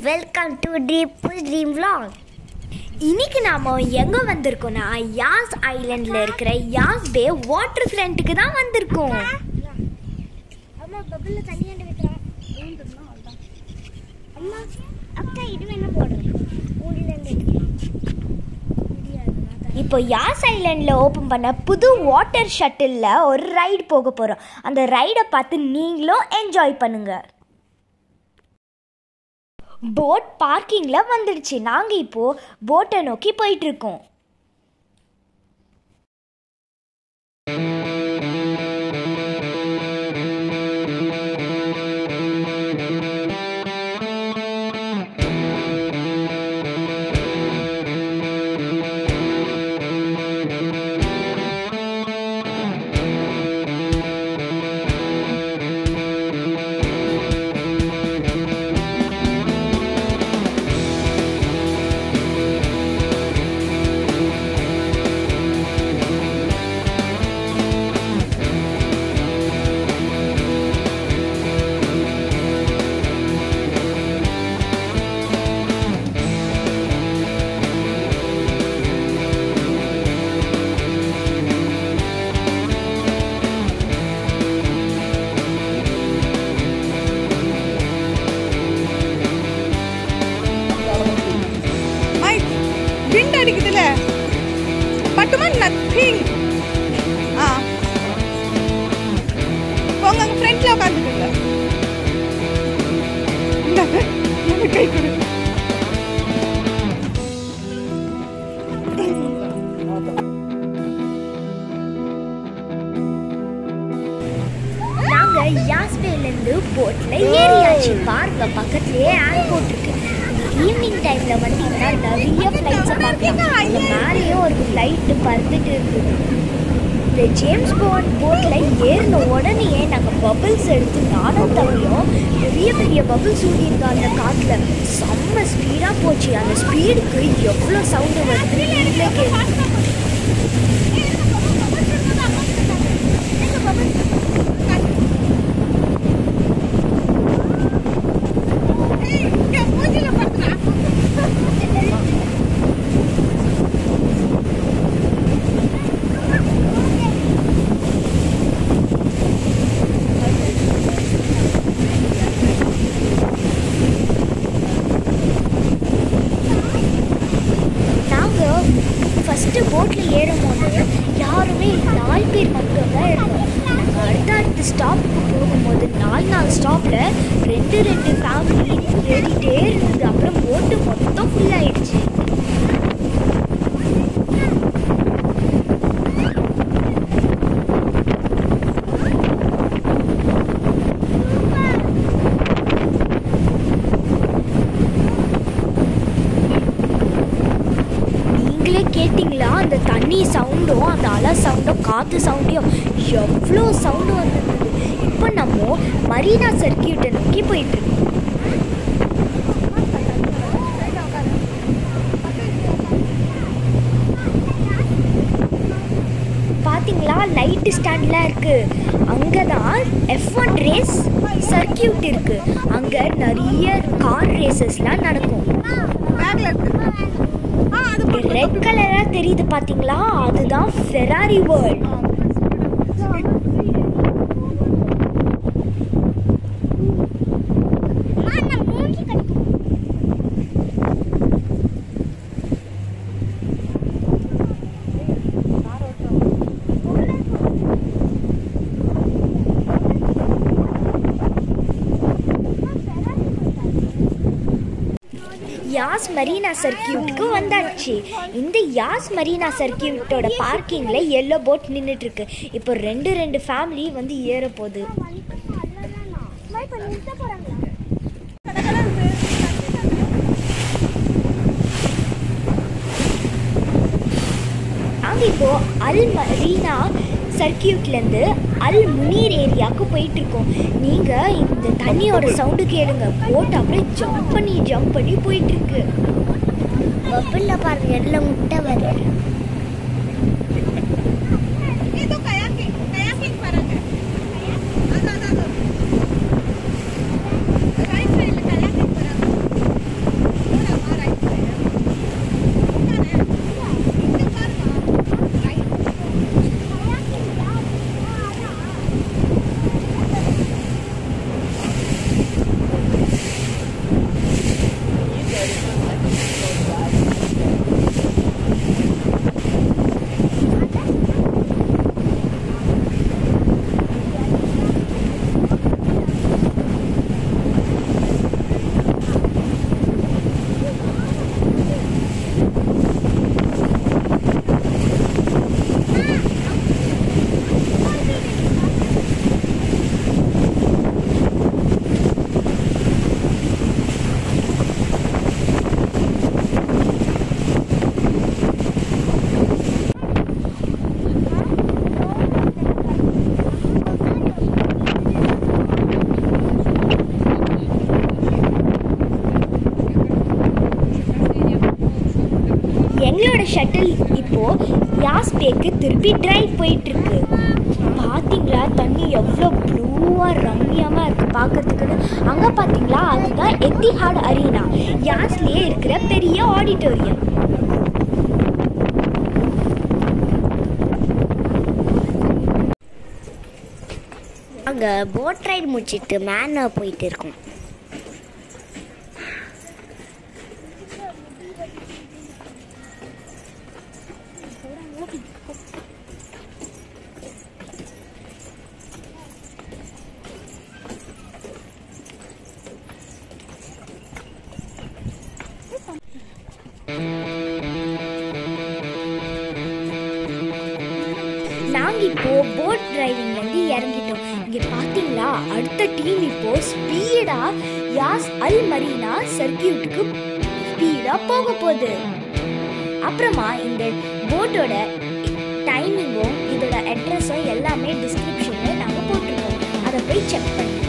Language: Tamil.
welcome to dream dream vlog இன்னைக்கு நாம எங்க வந்திருக்கோம்னா யாஸ் ஐலண்ட்ல இருக்கிற யாஸ் பே வாட்டர் ஃப்ரண்ட்டுக்கு தான் வந்திருக்கோம் அம்மா பபிள்ல தண்ணி அண்டு வைக்கிறான் அம்மா அக்கா இது வேணா போடுறேன் ஊர்ல இருந்து இப்போ யாஸ் ஐலண்டில் ஓப்பன் பண்ண புது வாட்டர் ஷட்டிலில் ஒரு ரைடு போக போகிறோம் அந்த ரைடை பார்த்து நீங்களும் என்ஜாய் பண்ணுங்க போட் பார்க்கிங்கில் வந்துடுச்சு நாங்கள் இப்போது போட்டை நோக்கி போயிட்டுருக்கோம் மைக் விண்ட் அடிக்குதுல பட்டுமா நத்திங் ஆ போங்க அங்க ஃப்ரண்ட்ல உட்காந்துக்குங்க இந்தாங்க, எனக்கு கை கொடு நாங்கள் யாஸ்பேலேருந்து போட்டில் ஏறியாச்சு பாருங்க பக்கத்துலேயே ஏர்போர்ட் இருக்கு ஈவினிங் டைமில் வந்தீங்கன்னா நிறைய ஃப்ளைட்ஸை பார்க்கலாம் இந்த மேலேயும் ஒரு ஃப்ளைட்டு பறந்துட்டு இருக்குது இந்த ஜேம்ஸ் பாண்ட் போட்டில் ஏறின உடனே நாங்கள் பபிள்ஸ் எடுத்து நானும் தம்பியும் பெரிய பெரிய பபிள்ஸ் ஊதியிருந்த அந்த காற்றுல செம்ம ஸ்பீடாக போச்சு அந்த ஸ்பீடுக்கு எவ்வளோ சவுண்டு வருது நீங்களே கேட்டு என் மூஞ்சில பட்டுனா நாங்கள் ஃபஸ்ட்டு போட்டில் ஏறும்போது யாருமே நாலு பேர் மட்டும்தான் இருந்தோம் நாங்கள் அடுத்த அடுத்த ஸ்டாப்புக்கு போகும்போது நாலு நாலு ஸ்டாப்பில் ரெண்டு ரெண்டு ஃபேமிலி ஏறிட்டே இருந்தது அப்புறம் போட்டு மொத்தம் ஃபுல் ஆயிடுச்சு நீங்களே கேட்டிங்களா அந்த தண்ணி சவுண்டும் அந்த அலை சவுண்டும் காற்று சவுண்டையும் எவ்வளோ சவுண்டு வந்திருந்தது இப்போ நம்ம மரீனா சர்க்கியூட்டை நோக்கி போயிட்டுருக்கோம் பார்த்தீங்களா லைட்டு ஸ்டாண்ட்லாம் இருக்குது அங்கே தான் எஃப் ஒன் ரேஸ் சர்க்கியூட் இருக்குது அங்கே நிறைய கார் ரேசஸ்லாம் நடக்கும் பேக்ல இருக்கு ஆ அது ரெட் கலரா தெரியுது பாத்தீங்களா அதுதான் ஃபெராரி வேர்ல்ட் அம்மா நான் மூஞ்சி கடிக்கும் யாஸ் மரீனா சர்க்கியூட்டுக்கு வந்தாச்சு இந்த யாஸ் மரீனா சர்க்கியூட்டோட பார்க்கிங்ல எல்லோ போட் நின்றுட்டு இருக்கு இப்போ ரெண்டு ரெண்டு ஃபேமிலி வந்து ஏற போகுது அம்மா இப்ப நிறுத்த போறாங்களா நாங்கள் இப்போ அல் மரீனா சர்க்கியூட்லேருந்து அல் முனீர் ஏரியாவுக்கு போயிட்டு இருக்கோம் நீங்கள் இந்த தண்ணியோட சவுண்டு கேளுங்க போட் அப்படியே ஜம்ப் பண்ணி ஜம்ப் பண்ணி போயிட்டு இருக்கு பப்பிளில் பாருங்க எல்லாம் முட்டை வருது ஏதோ கயாக்கிங் கயாக்கிங் பாருங்க அதான் அதான் ரைட் சைடுல கயாக்கிங் பாருங்க சர்க்கியூட்டுக்கு திருப்பி டிரைவ் போயிட்டு இருக்கு பாத்தீங்களா தண்ணி எவ்வளோ ப்ளூவாக ரம்மியமாக இருக்கு பார்க்கறதுக்குன்னு அங்கே பார்த்தீங்களா அதுதான் எத்திஹாட் அரீனா யாஸ்லேயே இருக்கிற பெரிய ஆடிட்டோரியம் அங்கே போட் ரைடு முடிச்சிட்டு மேனா போயிட்டு இருக்கோம் நாங்கள் இப்போ போட் டிரைவிங் வந்து இறங்கிட்டோம் இங்கே பார்த்தீங்களா அடுத்த டீம் இப்போ ஸ்பீடாக யாஸ் அல் மரீனா சர்க்கியூட்டுக்கு ஸ்பீடாக போக போகுது அப்புறமா இந்த போட்டோட டைமிங்கும் இதோட அட்ரஸும் எல்லாமே டிஸ்கிரிப்ஷனில் நாங்கள் போட்டிருக்கோம் அதை போய் செக் பண்ணுங்க